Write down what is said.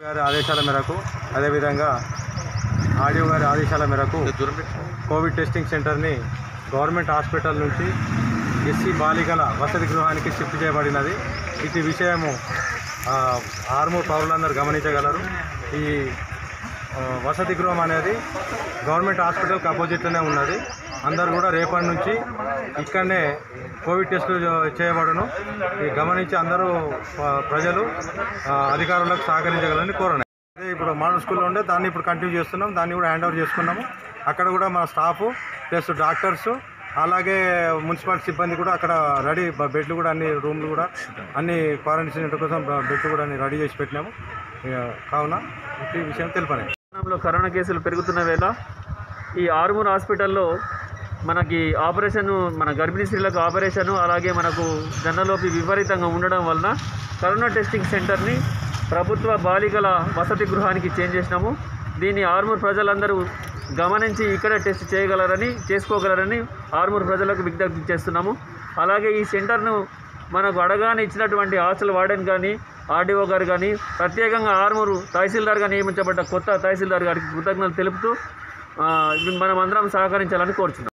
గారి ఆదేశాల మేరకు అదేవిధంగా ఆడియో గారి ఆదేశాల మేరకు కోవిడ్ టెస్టింగ్ సెంటర్ని గవర్నమెంట్ హాస్పిటల్ నుంచి ఎస్సీ బాలికల వసతి గృహానికి షిఫ్ట్ చేయబడినది ఇది విషయము ఆ, ఆర్మూర్ పౌరులందరూ గమనించగలరు ఈ ఆ, వసతి గృహం అనేది గవర్నమెంట్ హాస్పిటల్కి అపోజిట్లోనే ఉన్నది అందరు కూడా రేపటి నుంచి ఇక్కడనే కోవిడ్ టెస్టులు చేయబడును ఇది గమనించి అందరూ ఆ, ప్రజలు ఆ, అధికారులకు సహకరించగలని కోరను అదే ఇప్పుడు మోడల్ స్కూల్లో ఉండే దాన్ని ఇప్పుడు కంటిన్యూ చేస్తున్నాం దాన్ని కూడా హ్యాండ్ ఓవర్ చేసుకున్నాము అక్కడ కూడా మన స్టాఫ్ ప్లస్ డాక్టర్స్ అలాగే మున్సిపాలిటీ సిబ్బంది కూడా అక్కడ రెడీ బ- బెడ్లు కూడా అన్ని రూమ్లు కూడా అన్ని క్వారంటైన్ సెంటర్ కోసం బ- బెడ్లు కూడా అన్ని రెడీ చేసి పెట్టినాము ఇక కావున ఈ విషయం తెలుపనే పట్టణంలో కరోనా కేసులు పెరుగుతున్న వేళ ఈ ఆరుమూరు హాస్పిటల్లో మనకి ఆపరేషన్ మన గర్భిణీ స్త్రీలకు ఆపరేషను అలాగే మనకు జనలోపి విపరీతంగా ఉండడం వలన కరోనా టెస్టింగ్ సెంటర్ని ప్రభుత్వ బాలికల వసతి గృహానికి చేంజ్ చేసినాము దీన్ని ఆరుమూరు ప్రజలందరూ గమనించి ఇక్కడే టెస్ట్ చేయగలరని చేసుకోగలరని ఆరుమూరు ప్రజలకు విజ్ఞప్తి చేస్తున్నాము అలాగే ఈ సెంటర్ను మనకు అడగానే ఇచ్చినటువంటి హాస్టల్ వార్డెన్ కానీ ఆర్డీఓ గారు కానీ ప్రత్యేకంగా ఆరుమూరు తహసీల్దార్గా నియమించబడ్డ కొత్త తహసీల్దార్ గారికి కృతజ్ఞతలు తెలుపుతూ ఆ, మనం అందరం సహకరించాలని కోరుచున్నాం